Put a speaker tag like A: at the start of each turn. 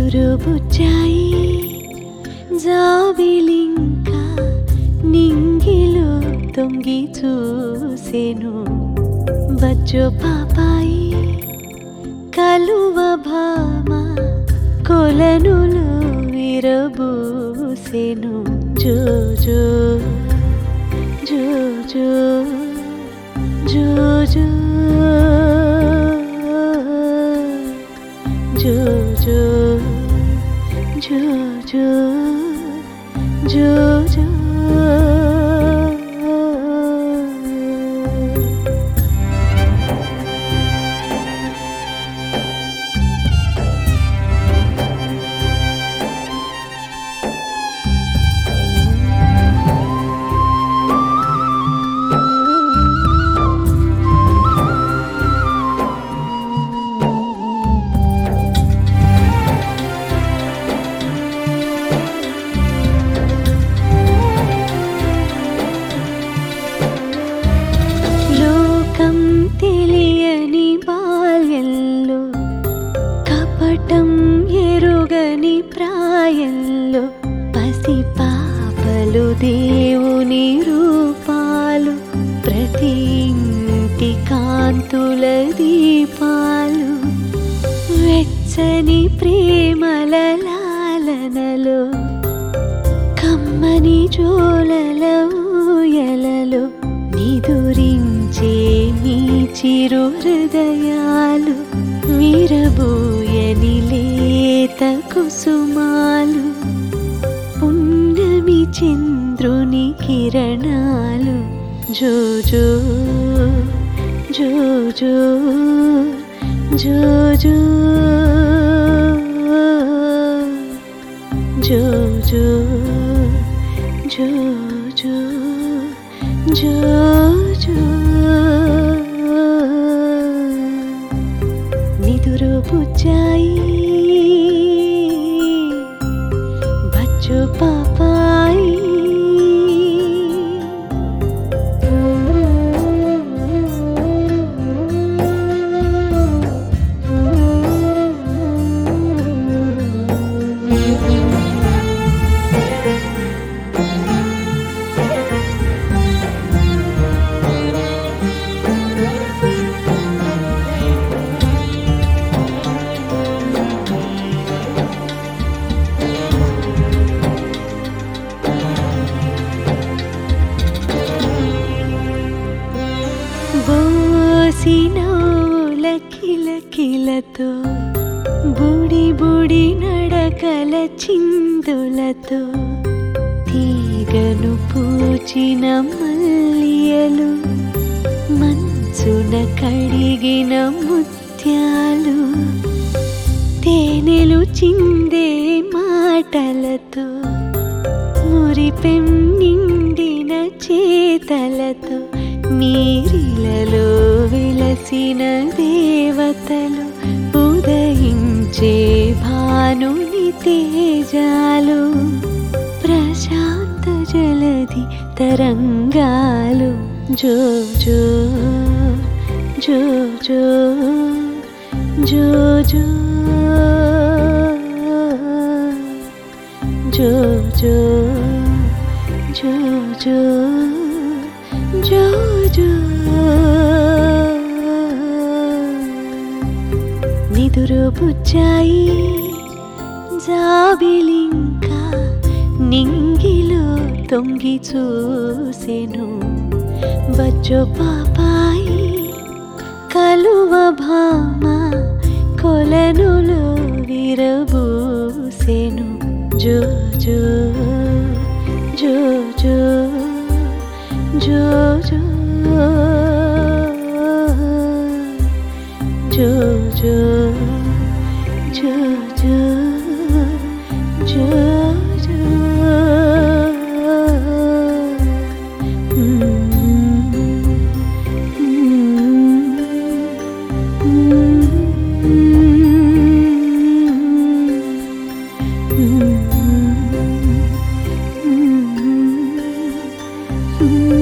A: నిదురు బుచ్చాయి జాబిలింకా నింగిలో తొంగి చూసెను బజ్జో పాపాయి కలువ భామ కొలనులు విరబూసెను జో జో జో జో జో జో జో జో జో జో జో జో లోకం తెలియని బాల్యంలో కపటం ఎరుగని ప్రాయంలో పసి పాపలు దేవుని రూపాలు ప్రతి ఇంటి కాంతుల దీపాలు వెచ్చని ప్రేమల లాలనలో కమ్మని జోలల ఊయలలో నిదురించే మీ చిరు హృదయాలు విరబోయని లేత కుసుమాలు పున్నమి చంద్రుని కిరణాలు జో జో జో జో జో జో జో జో జో జో జో జో నిదురు బుచ్చాయి బచ్చు పాపాయి బోసినోల కిలకిలతో బుడి బుడి నడకల చిందులతో తీగను పూచిన మల్లియలు మంచున కడిగిన ముత్యాలు తేనెలు చిందే మాటలతో మురిపెం నిండిన చేతలతో నీరిలలో వెలసిన దేవతలు ఉదయించే భానుని తేజాలు ప్రశాంత జలధి తరంగాలు జో జో జో జో జో జో జో జో జో జో జో జో నిదురు బుచ్చాయి జాబిలింకా నింగిలో తొంగి చూసెను బచ్చో పాపాయి కలువ భామ కొలనులో విరబూసెను జో జో జో జో జో జో జో జో జో జో జో జో Mm-hmm.